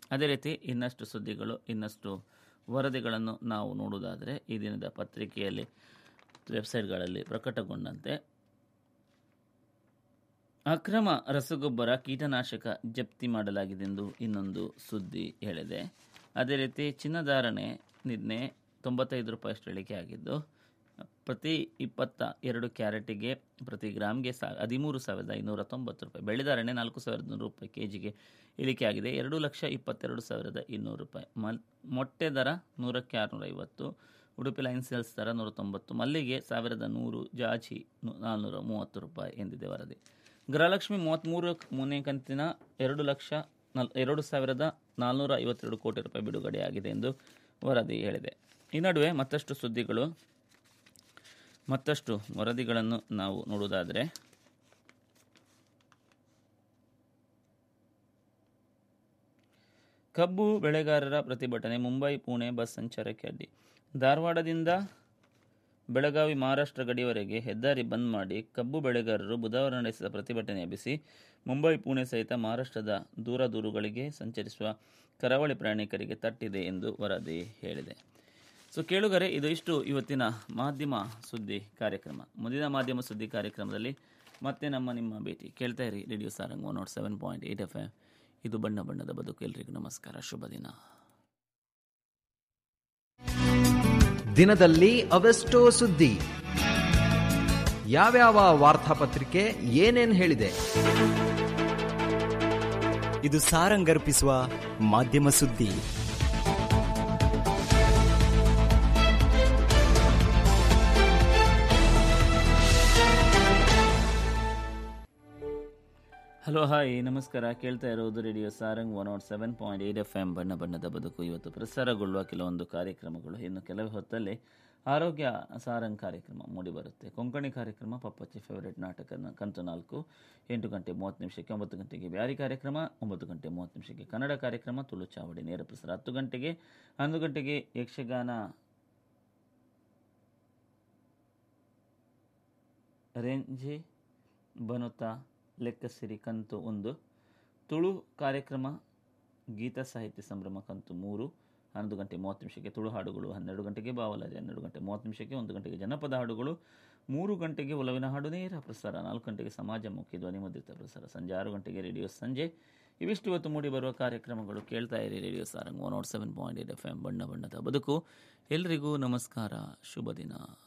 ಅದೇ ರೀತಿ ಇನ್ನಷ್ಟು ಸುದ್ದಿಗಳು ಇನ್ನಷ್ಟು ವರದಿಗಳನ್ನು ನಾವು ನೋಡುವುದಾದರೆ ಈ ದಿನದ ಪತ್ರಿಕೆಯಲ್ಲಿ ವೆಬ್ಸೈಟ್ಗಳಲ್ಲಿ ಪ್ರಕಟಗೊಂಡಂತೆ ಅಕ್ರಮ ರಸಗೊಬ್ಬರ ಕೀಟನಾಶಕ ಜಪ್ತಿ ಮಾಡಲಾಗಿದೆಂದು ಇನ್ನೊಂದು ಸುದ್ದಿ ಹೇಳಿದೆ ಅದೇ ರೀತಿ ಚಿನ್ನಧಾರಣೆ ನಿನ್ನೆ ತೊಂಬತ್ತೈದು ರೂಪಾಯಿಯಷ್ಟು ಇಳಿಕೆ ಆಗಿದ್ದು ಪ್ರತಿ ಇಪ್ಪತ್ತ ಎರಡು ಕ್ಯಾರೆಟಿಗೆ ಪ್ರತಿ ಗ್ರಾಮ್ಗೆ ಸಾ ಹದಿಮೂರು ಸಾವಿರದ ಐನೂರ ತೊಂಬತ್ತು ರೂಪಾಯಿ ಬೆಳೆದಾರಣೆ ನಾಲ್ಕು ಸಾವಿರದ ನೂರು ರೂಪಾಯಿ ಕೆ ಜಿಗೆ ಇಳಿಕೆ ಆಗಿದೆ ಎರಡು ಲಕ್ಷ ಇಪ್ಪತ್ತೆರಡು ಸಾವಿರದ ಇನ್ನೂರು ರೂಪಾಯಿ ಮಲ್ ಮೊಟ್ಟೆ ದರ ನೂರಕ್ಕೆ ಆರುನೂರ ಐವತ್ತು ಉಡುಪಿ ಲೈನ್ ಸೇಲ್ಸ್ ದರ ನೂರ ತೊಂಬತ್ತು ಮಲ್ಲಿಗೆ ಸಾವಿರದ ನೂರು ಜಾಜಿ ನು- ನಾಲ್ನೂರ ಮೂವತ್ತು ರೂಪಾಯಿ ಎಂದಿದೆ ವರದಿ ಗೃಹಲಕ್ಷ್ಮಿ ಮೂವತ್ತ್ಮೂರು ಮೂರನೇ ಕಂತಿನ ಎರಡು ಲಕ್ಷ ನಲ್ ಎರಡು ಸಾವಿರದ ನಾಲ್ನೂರ ಐವತ್ತೆರಡು ಕೋಟಿ ರೂಪಾಯಿ ಬಿಡುಗಡೆಯಾಗಿದೆ ಎಂದು ವರದಿ ಹೇಳಿದೆ ಈ ನಡುವೆ ಮತ್ತಷ್ಟು ಸುದ್ದಿಗಳು ಮತ್ತಷ್ಟು ವರದಿಗಳನ್ನು ನಾವು ನೋಡುವುದಾದರೆ ಕಬ್ಬು ಬೆಳೆಗಾರರ ಪ್ರತಿಭಟನೆ ಮುಂಬೈ ಪುಣೆ ಬಸ್ ಸಂಚಾರಕ್ಕೆ ಅಡ್ಡಿ ಧಾರವಾಡದಿಂದ ಬೆಳಗಾವಿ ಮಹಾರಾಷ್ಟ್ರ ಗಡಿಯವರೆಗೆ ಹೆದ್ದಾರಿ ಬಂದ್ ಮಾಡಿ ಕಬ್ಬು ಬೆಳೆಗಾರರು ಬುಧವಾರ ನಡೆಸಿದ ಪ್ರತಿಭಟನೆ ಎಬ್ಬಿಸಿ ಮುಂಬೈ ಪುಣೆ ಸಹಿತ ಮಹಾರಾಷ್ಟ್ರದ ದೂರ ದೂರುಗಳಿಗೆ ಸಂಚರಿಸುವ ಕರಾವಳಿ ಪ್ರಯಾಣಿಕರಿಗೆ ತಟ್ಟಿದೆ ಎಂದು ವರದಿ ಹೇಳಿದೆ ಸೊ ಕೇಳುಗರೆ ಇದು ಇಷ್ಟು ಇವತ್ತಿನ ಮಾಧ್ಯಮ ಸುದ್ದಿ ಕಾರ್ಯಕ್ರಮ ಮುಂದಿನ ಮಾಧ್ಯಮ ಸುದ್ದಿ ಕಾರ್ಯಕ್ರಮದಲ್ಲಿ ಮತ್ತೆ ನಮ್ಮ ನಿಮ್ಮ ಭೇಟಿ ಕೇಳ್ತಾ ಇರಿ radio Sarang one nought seven point eight F ಇದು ಬಣ್ಣ ಬಣ್ಣದ ಬದುಕು ಎಲ್ರಿಗೂ ನಮಸ್ಕಾರ ಶುಭ ದಿನ ದಿನದಲ್ಲಿ ಅವೆಷ್ಟೋ ಸುದ್ದಿ ಯಾವ್ಯಾವ ವಾರ್ತಾಪತ್ರಿಕೆ ಏನೇನ್ ಹೇಳಿದೆ ಇದು ಸಾರಂಗರ್ಪಿಸುವ ಮಾಧ್ಯಮ ಸುದ್ದಿ ಹಲೋ ಹಾಯ್ ನಮಸ್ಕಾರ ಕೇಳ್ತಾ ಇರೋದು radio Sarang one nought seven point eight F M ಬಣ್ಣ ಬಣ್ಣದ ಬದುಕು ಇವತ್ತು ಪ್ರಸಾರಗೊಳ್ಳುವ ಕೆಲವೊಂದು ಕಾರ್ಯಕ್ರಮಗಳು ಇನ್ನು ಕೆಲವು ಹೊತ್ತಲ್ಲಿ ಆರೋಗ್ಯ ಸಾರಂಗ್ ಕಾರ್ಯಕ್ರಮ ಮೂಡಿಬರುತ್ತೆ ಕೊಂಕಣಿ ಕಾರ್ಯಕ್ರಮ ಪಪ್ಪಚ್ಚಿ ಫೇವರೇಟ್ ನಾಟಕ ನ- ಕಂತು ನಾಲ್ಕು ಎಂಟು ಗಂಟೆ ಮೂವತ್ತು ನಿಮಿಷಕ್ಕೆ ಒಂಬತ್ತು ಗಂಟೆಗೆ ಬ್ಯಾರಿ ಕಾರ್ಯಕ್ರಮ ಒಂಬತ್ತು ಗಂಟೆ ಮೂವತ್ತು ನಿಮಿಷಕ್ಕೆ ಕನ್ನಡ ಕಾರ್ಯಕ್ರಮ ತುಳು ಚಾವಡಿ ನೇರ ಪ್ರಸಾರ ಹತ್ತು ಗಂಟೆಗೆ ಹನ್ನೊಂದು ಗಂಟೆಗೆ ಯಕ್ಷಗಾನ ರೇಂಜೆ ಬನುತಾ ಲೆಕ್ಕಸಿರಿ ಕಂತು ಒಂದು ತುಳು ಕಾರ್ಯಕ್ರಮ ಗೀತ ಸಾಹಿತ್ಯ ಸಂಭ್ರಮ ಕಂತು ಮೂರು ಹನ್ನೊಂದು ಗಂಟೆ ಮೂವತ್ತು ನಿಮಿಷಕ್ಕೆ ತುಳು ಹಾಡುಗಳು ಹನ್ನೆರಡು ಗಂಟೆಗೆ ಬಾವಲಾಜಿ ಹನ್ನೆರಡು ಗಂಟೆ ಮೂವತ್ತು ನಿಮಿಷಕ್ಕೆ ಒಂದು ಗಂಟೆಗೆ ಜನಪದ ಹಾಡುಗಳು ಮೂರು ಗಂಟೆಗೆ ಒಲವಿನ ಹಾಡು ನೇರ ಪ್ರಸಾರ ನಾಲ್ಕು ಗಂಟೆಗೆ ಸಮಾಜಮುಖಿ ಧ್ವನಿಮುದ್ರಿತ ಪ್ರಸಾರ ಸಂಜೆ ಆರು ಗಂಟೆಗೆ ರೇಡಿಯೋ ಸಂಜೆ ಇವಿಷ್ಟು ಇವತ್ತು ಮೂಡಿ ಬರುವ ಕಾರ್ಯಕ್ರಮಗಳು ಕೇಳ್ತಾ ಇರಿ radio Sarang one nought seven point eight F M ಬಣ್ಣ ಬಣ್ಣದ ಬದುಕು ಎಲ್ರಿಗೂ ನಮಸ್ಕಾರ ಶುಭ ದಿನ